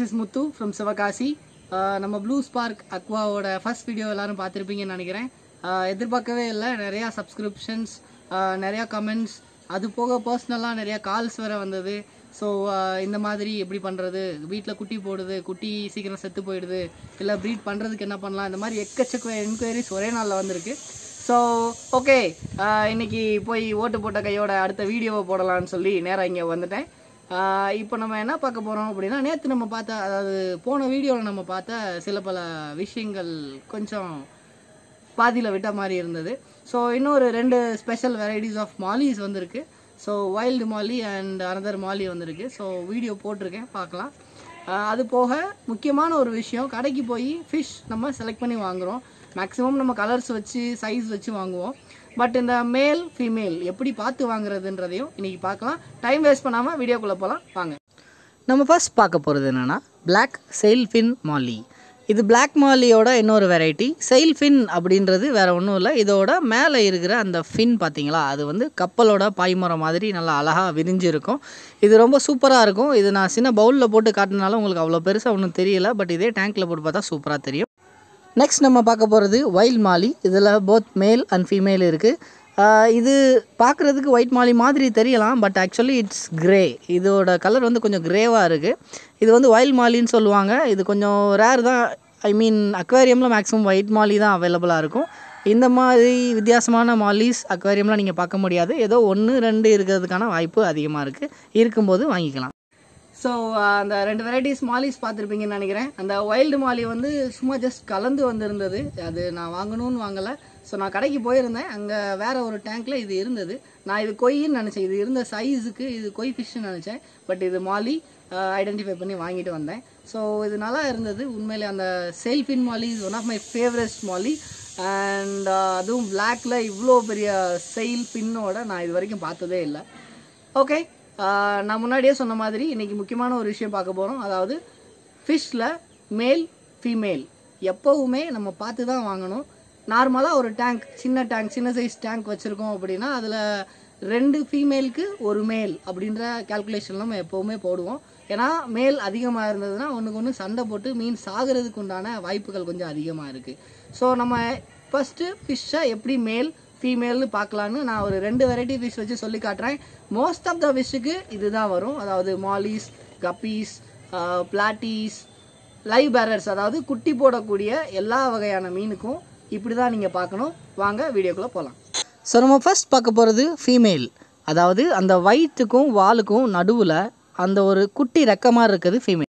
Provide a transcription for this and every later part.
is Muthu from Sivakasi ah நம்ம blue spark அக்வாவோட first video எல்லாரும் பார்த்துருப்பீங்கன்னு நினைக்கிறேன் ஆஹ் எதிர்பார்க்கவே இல்லை நிறையா சப்ஸ்கிரிப்ஷன்ஸ் நிறையா கமெண்ட்ஸ் அது போக பர்சனலாக நிறையா கால்ஸ் வேற வந்தது ஸோ இந்த மாதிரி எப்படி பண்ணுறது வீட்டில் குட்டி போடுது குட்டி சீக்கிரம் செத்து போயிடுது இல்லை ப்ரீட் பண்ணுறதுக்கு என்ன பண்ணலாம் இந்த மாதிரி எக்கச்சக்க என்கொயரிஸ் ஒரே நாளில் வந்திருக்கு ஸோ ஓகே இன்னைக்கு போய் ஓட்டு போட்ட கையோட அடுத்த வீடியோவை போடலாம்னு சொல்லி நேராக இங்கே வந்துட்டேன் ஆஹ் இப்போ நம்ம என்ன பார்க்க போகிறோம் அப்படின்னா நேற்று நம்ம பார்த்த அதாவது போன வீடியோவில் நம்ம பார்த்த சில பல விஷயங்கள் கொஞ்சம் பாதியில் விட்ட மாதிரி இருந்தது ஸோ இன்னொரு ரெண்டு ஸ்பெஷல் வெரைட்டிஸ் ஆஃப் மாலிஸ் வந்திருக்கு so wild molly and another molly வந்திருக்கு ஸோ வீடியோ போட்டிருக்கேன் பார்க்கலாம் ஆஹ் அது போக முக்கியமான ஒரு விஷயம் கடைக்கு போய் ஃபிஷ் நம்ம செலக்ட் பண்ணி வாங்குகிறோம் மேக்ஸிமம் நம்ம கலர்ஸ் வச்சு சைஸ் வச்சு வாங்குவோம் பட் இந்த மேல் ஃபீமேல் எப்படி பார்த்து வாங்குறதுன்றதையும் இன்னைக்கு பார்க்கலாம் டைம் வேஸ்ட் பண்ணாமல் வீடியோக்குள்ளே போகலாம் வாங்க நம்ம ஃபர்ஸ்ட் பார்க்க போகிறது என்னென்னா பிளாக் செயில் ஃபின் மாலி இது பிளாக் மாலியோட இன்னொரு வெரைட்டி செயில் ஃபின் அப்படின்றது வேற ஒன்றும் இல்லை இதோட மேலே இருக்கிற அந்த ஃபின் பார்த்தீங்களா அது வந்து கப்பலோட பாய்மரம் மாதிரி நல்லா அழகாக விரிஞ்சிருக்கும் இது ரொம்ப சூப்பராக இருக்கும் இது நான் சின்ன பவுலில் போட்டு காட்டினால உங்களுக்கு அவ்வளோ பெருசாக ஒன்றும் தெரியல பட் இதே டேங்க்கில் போட்டு பார்த்தா சூப்பராக தெரியும் நெக்ஸ்ட் நம்ம பார்க்க போகிறது வைல்ட் மாலி இதில் போத் மேல் அண்ட் ஃபீமேல் இருக்குது இது பார்க்குறதுக்கு ஒயிட் மாலி மாதிரி தெரியலாம் பட் ஆக்சுவலி இட்ஸ் கிரே இதோட கலர் வந்து கொஞ்சம் கிரேவாக இருக்குது இது வந்து வைல்ட் மாலின்னு சொல்லுவாங்க இது கொஞ்சம் ரேர் தான் ஐ மீன் அக்வேரியமில் மேக்ஸிமம் ஒயிட் மாலி தான் அவைலபிளாக இருக்கும் இந்த மாதிரி வித்தியாசமான மாலிஸ் அக்வேரியம்லாம் நீங்கள் பார்க்க முடியாது ஏதோ ஒன்று ரெண்டு இருக்கிறதுக்கான வாய்ப்பு அதிகமாக இருக்குது இருக்கும்போது வாங்கிக்கலாம் ஸோ அந்த ரெண்டு வெரைட்டிஸ் மாலிஸ் பார்த்துருப்பீங்கன்னு நினைக்கிறேன் அந்த வைல்டு மாலி வந்து சும்மா ஜஸ்ட் கலந்து வந்திருந்தது அது நான் வாங்கணும்னு வாங்கலை ஸோ நான் கடைக்கு போயிருந்தேன் அங்கே வேற ஒரு டேங்க்ல இது இருந்தது நான் இது கொய்ன்னு நினச்சேன் இது இருந்த சைஸுக்கு இது கொய் ஃபிஷ்னு நினச்சேன் பட் இது மாலி ஐடென்டிஃபை பண்ணி வாங்கிட்டு வந்தேன் ஸோ இது நல்லா இருந்தது உண்மையிலே அந்த sailfin molly is one of my favourite molly and அதுவும் பிளாக்ல இவ்வளோ பெரிய செயில் பின்னோட நான் இது வரைக்கும் பார்த்ததே இல்லை ஓகே நான் முன்னாடியே சொன்ன மாதிரி இன்னைக்கு முக்கியமான ஒரு விஷயம் பார்க்க போகிறோம் அதாவது ஃபிஷ்ஷில் மேல் ஃபீமேல் எப்போவுமே நம்ம பார்த்து தான் வாங்கணும் நார்மலாக ஒரு டேங்க் சின்ன டேங்க் சின்ன சைஸ் டேங்க் வச்சுருக்கோம் அப்படின்னா அதில் ரெண்டு ஃபீமேலுக்கு ஒரு மேல் அப்படின்ற கேல்குலேஷன் நம்ம எப்போவுமே போடுவோம் ஏன்னா மேல் அதிகமாக இருந்ததுன்னா ஒன்றுக்கு ஒன்று சண்டை போட்டு மீன் சாகிறதுக்கு உண்டான வாய்ப்புகள் கொஞ்சம் அதிகமாக இருக்குது ஸோ நம்ம ஃபஸ்ட்டு ஃபிஷ்ஷை எப்படி மேல் ஃபீமேல்னு பார்க்கலான்னு நான் ஒரு ரெண்டு வெரைட்டி ஃபிஷ் வச்சு சொல்லி காட்டுறேன் மோஸ்ட் ஆஃப் த ஃபிஷ்ஷுக்கு இதுதான் வரும் அதாவது mollies guppies platies live bearers அதாவது குட்டி போடக்கூடிய எல்லா வகையான மீனுக்கும் இப்படி தான் நீங்கள் பார்க்கணும் வாங்க வீடியோக்குள்ளே போகலாம் ஸோ நம்ம ஃபர்ஸ்ட் பார்க்க போகிறது ஃபீமேல் அதாவது அந்த வயிற்றுக்கும் வாலுக்கும் நடுவில் அந்த ஒரு குட்டி ரெக்க மாதிரி இருக்குது ஃபீமேல்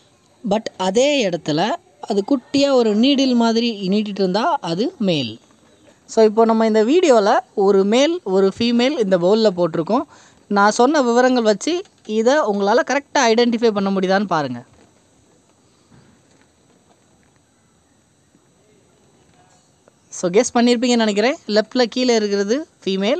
பட் அதே இடத்துல அது குட்டியாக ஒரு நீடில் மாதிரி நீட்டிட்டு இருந்தால் அது மேல் ஸோ இப்போ நம்ம இந்த வீடியோவில் ஒரு மேல் ஒரு ஃபீமேல் இந்த பவுலில் போட்டிருக்கோம் நான் சொன்ன விவரங்கள் வச்சு இதை உங்களால் கரெக்டாக ஐடென்டிஃபை பண்ண முடியுதான்னு பாருங்கள் ஸோ கெஸ் பண்ணியிருப்பீங்கன்னு நினைக்கிறேன் லெஃப்டில் கீழே இருக்கிறது ஃபீமேல்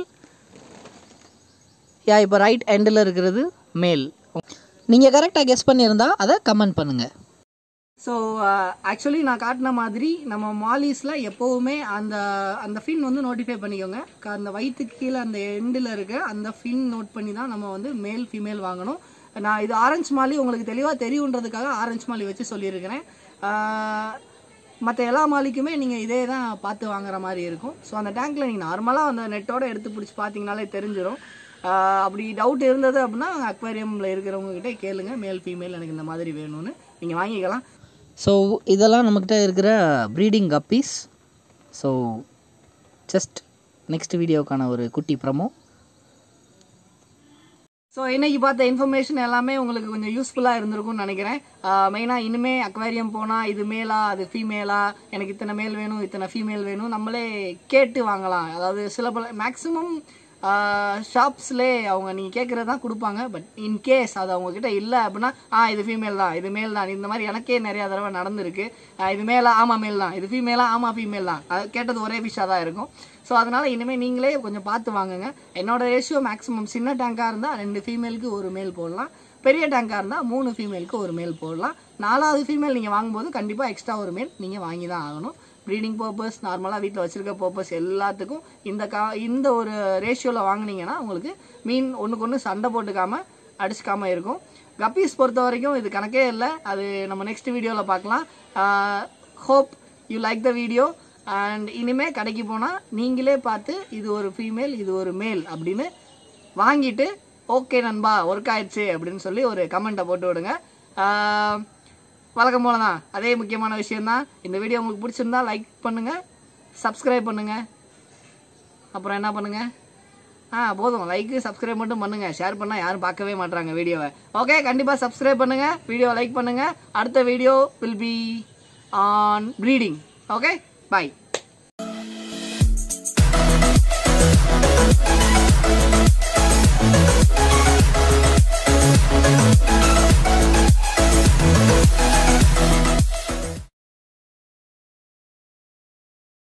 யா இப்போ ரைட் எண்டில் இருக்கிறது மேல் நீங்கள் கரெக்டாக கெஸ் பண்ணியிருந்தா அதை கமெண்ட் பண்ணுங்கள் ஸோ ஆக்சுவலி நான் காட்டின மாதிரி நம்ம மாலிஸில் எப்போவுமே அந்த அந்த ஃபின் வந்து நோட்டிஃபை பண்ணிக்கோங்க க- அந்த வயிற்றுக்கு கீழே அந்த எண்டில் இருக்க அந்த ஃபின் நோட் பண்ணி தான் நம்ம வந்து மேல் ஃபீமேல் வாங்கணும் நான் இது ஆரஞ்சு மாலி உங்களுக்கு தெளிவாக தெரியுன்றதுக்காக ஆரஞ்சு மாலி வச்சு சொல்லியிருக்கிறேன் மற்ற எல்லா மாலிக்குமே நீங்கள் இதே தான் பார்த்து வாங்குற மாதிரி இருக்கும் ஸோ அந்த டேங்க்கில் நீங்கள் நார்மலாக அந்த நெட்டோட எடுத்து பிடிச்சி பார்த்தீங்கனாலே தெரிஞ்சிடும் ஆஹ் அப்படி டவுட் இருந்தது அப்படின்னா அக்வேரியமில் இருக்கிறவங்க கிட்ட கேளுங்க மேல் ஃபீமேல் எனக்கு இந்த மாதிரி வேணும்னு நீங்கள் வாங்கிக்கலாம் ஸோ இதெல்லாம் நம்மக்கிட்ட இருக்கிற breeding guppies so just next வீடியோக்கான ஒரு குட்டி ப்ரமோ ஸோ இன்னைக்கு பார்த்த இன்ஃபர்மேஷன் எல்லாமே உங்களுக்கு கொஞ்சம் யூஸ்ஃபுல்லாக இருந்திருக்கும்னு நினைக்கிறேன் மெயினாக இனிமே அக்வேரியம் போனால் இது மேலா அது ஃபீமேலா எனக்கு இத்தனை மேல் வேணும் இத்தனை ஃபீமேல் வேணும் நம்மளே கேட்டு வாங்கலாம் அதாவது சில பல மேக்ஸிமம் ஷாப்ஸ்லே அவங்க நீங்கள் கேட்குறது தான் கொடுப்பாங்க பட் இன்கேஸ் அது அவங்க கிட்ட இல்லை அப்படின்னா ஆ இது ஃபீமேல் தான் இது மேல் தான் இந்த மாதிரி எனக்கே நிறையா தடவை நடந்திருக்கு ஆ, இது மேலா ஆமாம் மேல் தான் இது ஃபீமேலா ஆமாம் ஃபீமேல் தான் அது கேட்டது ஒரே விஷயம் தான் இருக்கும் ஸோ அதனால இனிமேல் நீங்களே கொஞ்சம் பார்த்து வாங்குங்க என்னோட ரேஷியோ மேக்ஸிமம் சின்ன டேங்காக இருந்தால் ரெண்டு ஃபீமேலுக்கு ஒரு மேல் போடலாம் பெரிய டேங்காக இருந்தால் மூணு ஃபீமேலுக்கு ஒரு மேல் போடலாம் நாலாவது ஃபீமேல் நீங்கள் வாங்கும்போது கண்டிப்பாக எக்ஸ்ட்ரா ஒரு மேல் நீங்கள் வாங்கி தான் ஆகணும் ப்ரீடிங் பர்பஸ் நார்மலாக வீட்டில் வச்சிருக்க பர்பஸ் எல்லாத்துக்கும் இந்த கா இந்த ஒரு ரேஷியோவில் வாங்குனீங்கன்னா உங்களுக்கு மீன் ஒன்றுக்கு ஒன்று சண்டை போட்டுக்காம அடிச்சுக்காம இருக்கும் கப்பீஸ் பொறுத்த வரைக்கும் இது கணக்கே இல்லை அது நம்ம நெக்ஸ்ட் வீடியோவில் பார்க்கலாம் hope you like the video and இனிமே கடைக்கு போனால் நீங்களே பார்த்து இது ஒரு ஃபீமேல் இது ஒரு மேல் அப்படின்னு வாங்கிட்டு ஓகே நண்பா ஒர்க் ஆயிடுச்சு அப்படின்னு சொல்லி ஒரு கமெண்ட்டை போட்டு விடுங்க ஆஹ் வழக்கம் போல தான் அதே முக்கியமான விஷயம்தான் இந்த வீடியோ உங்களுக்கு பிடிச்சிருந்தா லைக் பண்ணுங்கள் சப்ஸ்கிரைப் பண்ணுங்கள் அப்புறம் என்ன பண்ணுங்கள் ஆ போதும் லைக்கு சப்ஸ்கிரைப் மட்டும் பண்ணுங்கள் ஷேர் பண்ணால் யாரும் பார்க்கவே மாட்றாங்க வீடியோவை ஓகே கண்டிப்பாக சப்ஸ்கிரைப் பண்ணுங்கள் வீடியோவை லைக் பண்ணுங்கள் அடுத்த video will be on breeding okay by